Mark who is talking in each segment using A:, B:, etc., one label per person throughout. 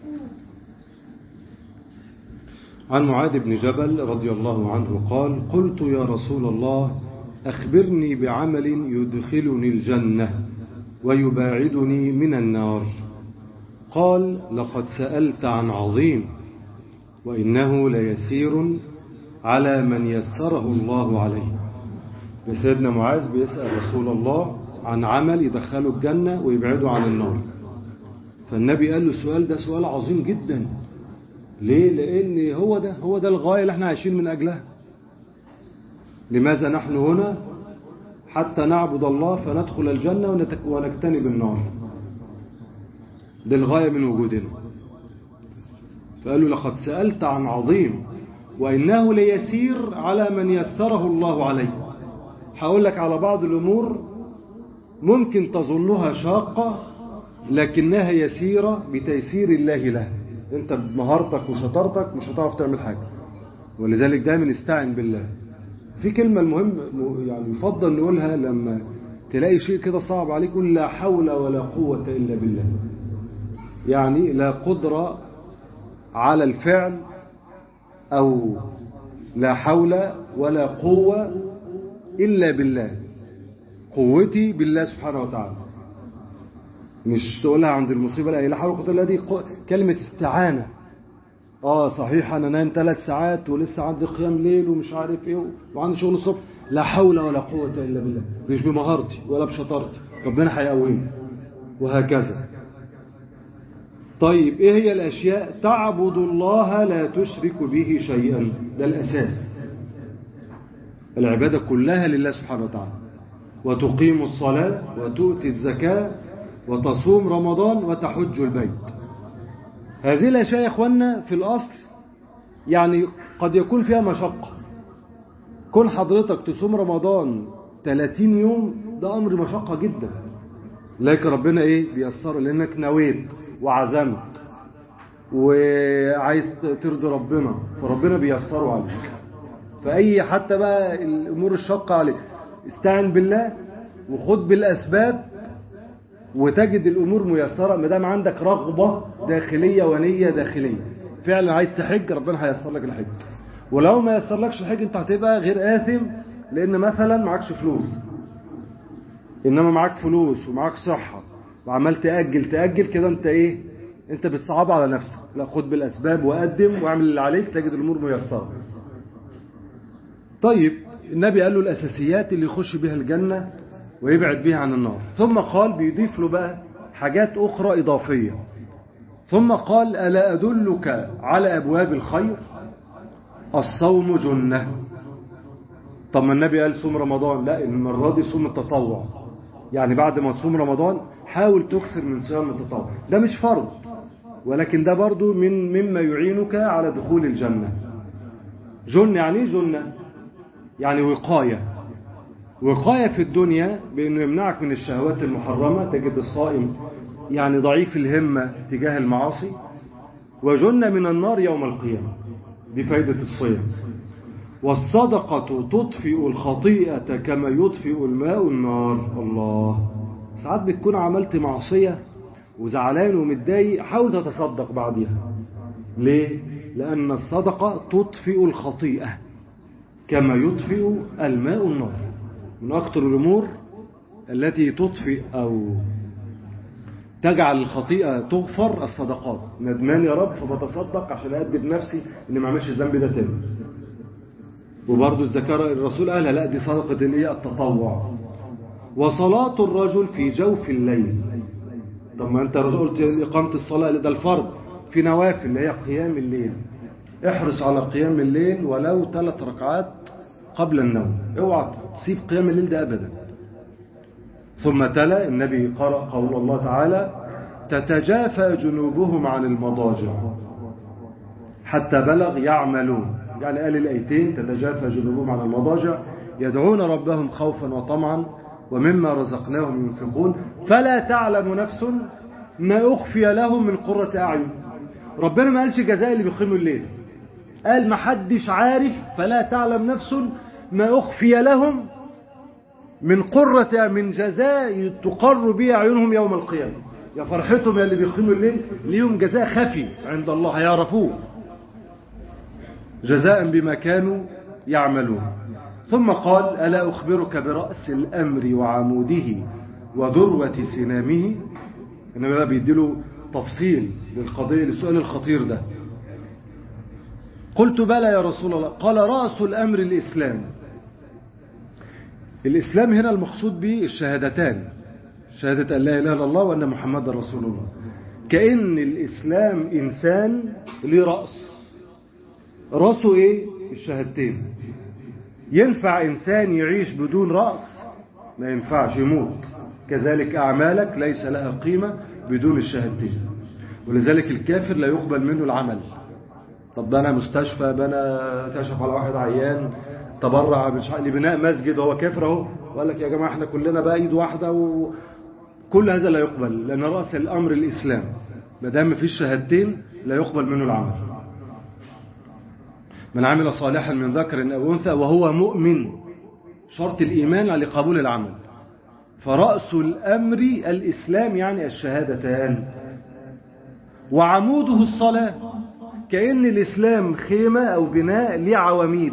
A: عن معاذ بن جبل رضي الله عنه قال قلت يا رسول الله أخبرني بعمل يدخلني الجنة ويباعدني من النار قال لقد سألت عن عظيم وإنه ليسير على من يسره الله عليه سيدنا معاذ بيسأل رسول الله عن عمل يدخله الجنة ويبعده عن النار فالنبي قال له السؤال ده سؤال عظيم جدا ليه لأن هو ده هو ده الغاية اللي احنا عايشين من أجلها لماذا نحن هنا حتى نعبد الله فندخل الجنة ونجتنب النار دي الغاية من وجودنا فقالوا لقد سألت عن عظيم وإنه ليسير على من يسره الله عليه هقول لك على بعض الأمور ممكن تظنها شاقة لكنها يسيرة بتيسير الله لها انت بمهارتك وشطارتك مش هتعرف تعمل حاجة ولذلك دايما استعن بالله في كلمة المهم يعني يفضل نقولها لما تلاقي شيء كده صعب عليك قول لا حول ولا قوة إلا بالله يعني لا قدرة على الفعل أو لا حول ولا قوة إلا بالله قوتي بالله سبحانه وتعالى مش تقولها عند المصيبة لا لا حول ولا قوة إلا دي كلمة استعانة اه صحيح انا نايم ثلاث ساعات ولسه عندي قيام ليل ومش عارف ايه وعندي شغل الصبح لا حول ولا قوة الا بالله مش بمهارتي ولا بشطارتي ربنا هيقويني وهكذا طيب ايه هي الاشياء تعبد الله لا تشرك به شيئا ده الاساس العبادة كلها لله سبحانه وتعالى وتقيم الصلاة وتؤتي الزكاة وتصوم رمضان وتحج البيت هذه الأشياء يا إخوانا في الأصل يعني قد يكون فيها مشقة كون حضرتك تصوم رمضان 30 يوم ده أمر مشقة جدا لكن ربنا إيه بيسره لأنك نويت وعزمت وعايز ترضي ربنا فربنا بيسره عليك فأي حتى بقى الأمور الشاقة عليك استعن بالله وخد بالأسباب وتجد الأمور ميسرة ما دام عندك رغبة داخلية ونية داخلية فعلا عايز تحج ربنا هيسر لك الحج ولو ما يسر لكش الحج انت هتبقى غير آثم لأن مثلا معكش فلوس إنما معاك فلوس ومعاك صحة وعمال تأجل تأجل كده انت ايه انت بالصعاب على نفسك لا خد بالأسباب وقدم واعمل اللي عليك تجد الأمور ميسرة طيب النبي قال له الأساسيات اللي يخش بها الجنة ويبعد بها عن النار ثم قال بيضيف له بقى حاجات أخرى إضافية ثم قال ألا أدلك على أبواب الخير الصوم جنة طب ما النبي قال صوم رمضان لا المرة دي صوم التطوع يعني بعد ما تصوم رمضان حاول تكثر من صيام التطوع ده مش فرض ولكن ده برضو من مما يعينك على دخول الجنة جنة يعني جنة يعني وقاية وقاية في الدنيا بأنه يمنعك من الشهوات المحرمة تجد الصائم يعني ضعيف الهمة تجاه المعاصي وجنة من النار يوم القيامة دي فايدة الصيام والصدقة تطفئ الخطيئة كما يطفئ الماء النار الله ساعات بتكون عملت معصية وزعلان ومتضايق حاول تتصدق بعدها ليه؟ لأن الصدقة تطفئ الخطيئة كما يطفئ الماء النار من أكثر الأمور التي تطفئ أو تجعل الخطيئة تغفر الصدقات ندمان يا رب فبتصدق عشان أدب نفسي إن ما أعملش الذنب ده تاني وبرضه الزكاة الرسول قالها لا دي صدقة الايه التطوع وصلاة الرجل في جوف الليل طب ما انت قلت إقامة الصلاة ده الفرض في نوافل اللي هي قيام الليل احرص على قيام الليل ولو ثلاث ركعات قبل النوم اوعى تسيب قيام الليل ده أبدا ثم تلا النبي قرأ قول الله تعالى تتجافى جنوبهم عن المضاجع حتى بلغ يعملون يعني قال الأيتين تتجافى جنوبهم عن المضاجع يدعون ربهم خوفا وطمعا ومما رزقناهم ينفقون فلا تعلم نفس ما أخفي لهم من قرة أعين ربنا ما قالش جزاء اللي بيقيموا الليل قال ما حدش عارف فلا تعلم نفس ما أخفي لهم من قرة من جزاء تقر به أعينهم يوم القيامة يا فرحتهم يا اللي بيقيموا الليل ليهم جزاء خفي عند الله هيعرفوه جزاء بما كانوا يعملون ثم قال ألا أخبرك برأس الأمر وعموده وذروة سنامه إنما بقى بيديله تفصيل للقضية للسؤال الخطير ده قلت بلى يا رسول الله قال رأس الأمر الإسلام الإسلام هنا المقصود به الشهادتان شهادة أن لا إله إلا الله وأن محمد رسول الله كأن الإسلام إنسان له رأس رأسه إيه؟ الشهادتين ينفع إنسان يعيش بدون رأس ما ينفعش يموت كذلك أعمالك ليس لها قيمة بدون الشهادتين ولذلك الكافر لا يقبل منه العمل طب ده أنا مستشفى بنا كشف على واحد عيان تبرع لبناء مسجد هو كافر اهو وقال لك يا جماعة احنا كلنا بقى ايد واحدة وكل هذا لا يقبل لأن رأس الأمر الإسلام ما دام فيش شهادتين لا يقبل منه العمل من عمل صالحا من ذكر أو أنثى وهو مؤمن شرط الإيمان لقبول العمل فرأس الأمر الإسلام يعني الشهادتان وعموده الصلاة كأن الإسلام خيمة أو بناء ليه عواميد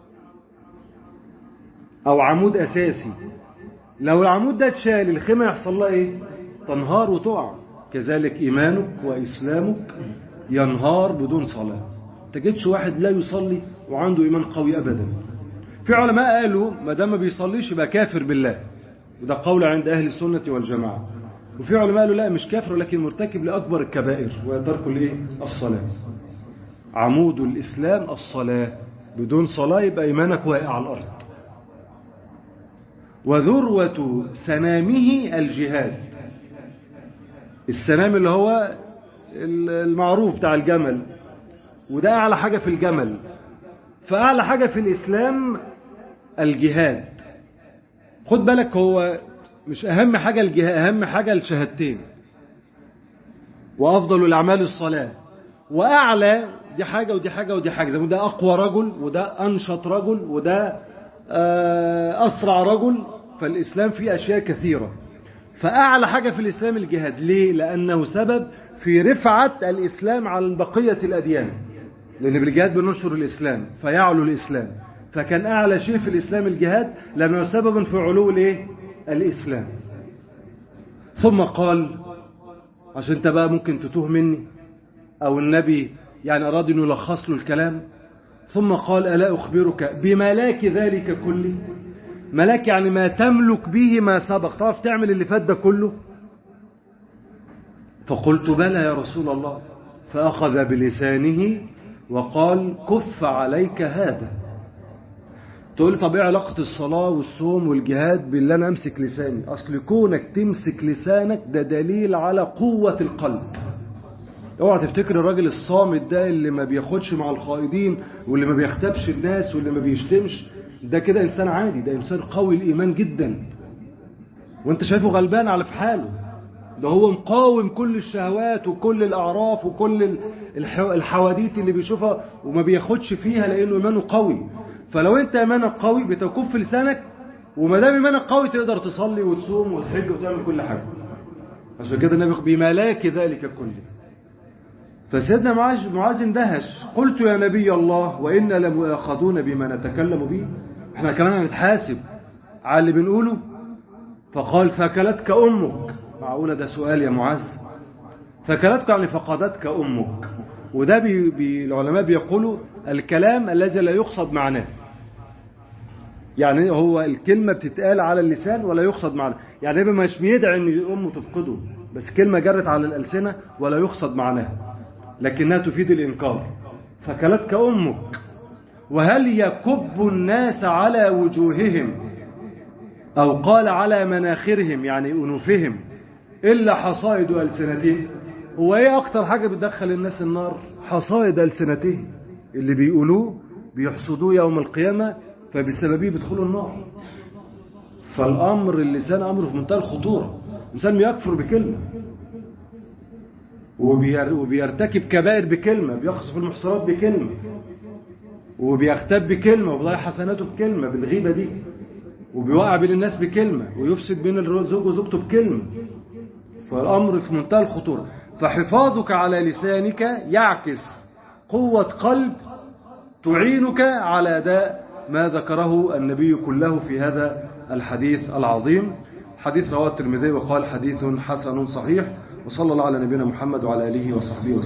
A: أو عمود أساسي لو العمود ده اتشال الخيمة يحصل لها إيه؟ تنهار وتقع كذلك إيمانك وإسلامك ينهار بدون صلاة تجدش واحد لا يصلي وعنده إيمان قوي أبدا في علماء قالوا ما دام ما بيصليش يبقى كافر بالله وده قول عند أهل السنة والجماعة وفي علماء قالوا لا مش كافر ولكن مرتكب لأكبر الكبائر ويترك الإيه؟ الصلاة عمود الإسلام الصلاة بدون صلاة يبقى إيمانك واقع على الأرض وذروة سنامه الجهاد السنام اللي هو المعروف بتاع الجمل وده أعلى حاجة في الجمل فأعلى حاجة في الإسلام الجهاد خد بالك هو مش أهم حاجة الجهاد أهم حاجة الشهادتين وأفضل الأعمال الصلاة وأعلى دي حاجة ودي حاجة ودي حاجة زي ده أقوى رجل وده أنشط رجل وده أسرع رجل فالإسلام فيه أشياء كثيرة فأعلى حاجة في الإسلام الجهاد ليه؟ لأنه سبب في رفعة الإسلام عن بقية الأديان لأن بالجهاد بننشر الإسلام فيعلو الإسلام فكان أعلى شيء في الإسلام الجهاد لأنه سبب في علو الإيه؟ الإسلام ثم قال عشان انت بقى ممكن تتوه مني أو النبي يعني أراد أن يلخص له الكلام ثم قال ألا أخبرك بملاك ذلك كله ملاك يعني ما تملك به ما سبق تعرف تعمل اللي فات ده كله فقلت بلى يا رسول الله فأخذ بلسانه وقال كف عليك هذا تقول لي طب ايه علاقة الصلاة والصوم والجهاد باللي أنا أمسك لساني أصل كونك تمسك لسانك ده دليل على قوة القلب اوعى تفتكر الراجل الصامت ده اللي ما بياخدش مع الخائضين واللي ما بيختبش الناس واللي ما بيشتمش ده كده إنسان عادي ده إنسان قوي الإيمان جدا وانت شايفه غلبان على في حاله ده هو مقاوم كل الشهوات وكل الأعراف وكل الحواديت اللي بيشوفها وما بياخدش فيها لأنه إيمانه قوي فلو انت إيمانك قوي بتكف لسانك وما دام إيمانك قوي تقدر تصلي وتصوم وتحج وتعمل كل حاجة عشان كده النبي بملاك ذلك كله فسيدنا معاذ معاذ اندهش قلت يا نبي الله وإنا لمؤاخذون بما نتكلم به احنا كمان هنتحاسب على اللي بنقوله فقال ثكلتك أمك معقولة ده سؤال يا معاذ ثكلتك يعني فقدتك أمك وده بي بي العلماء بيقولوا الكلام الذي لا يقصد معناه يعني هو الكلمة بتتقال على اللسان ولا يقصد معناه يعني يبقى مش بيدعي ان امه تفقده بس كلمة جرت على الألسنة ولا يقصد معناها لكنها تفيد الإنكار ثكلتك أمك وهل يكب الناس على وجوههم أو قال على مناخرهم يعني أنوفهم إلا حصائد ألسنتهم هو إيه أكتر حاجة بتدخل الناس النار حصائد ألسنتهم اللي بيقولوه بيحصدوه يوم القيامة فبسببه بيدخلوا النار فالأمر اللسان أمر في منتهى الخطورة الإنسان بيكفر بكلمة وبيرتكب كبائر بكلمة بيقصف المحصنات بكلمة وبيغتاب بكلمة وبيضيع حسناته بكلمة بالغيبة دي وبيوقع بين الناس بكلمة ويفسد بين الزوج وزوجته بكلمة فالأمر في منتهى الخطورة فحفاظك على لسانك يعكس قوة قلب تعينك على أداء ما ذكره النبي كله في هذا الحديث العظيم حديث رواه الترمذي وقال حديث حسن صحيح وصلى الله على نبينا محمد وعلى آله وصحبه وسلم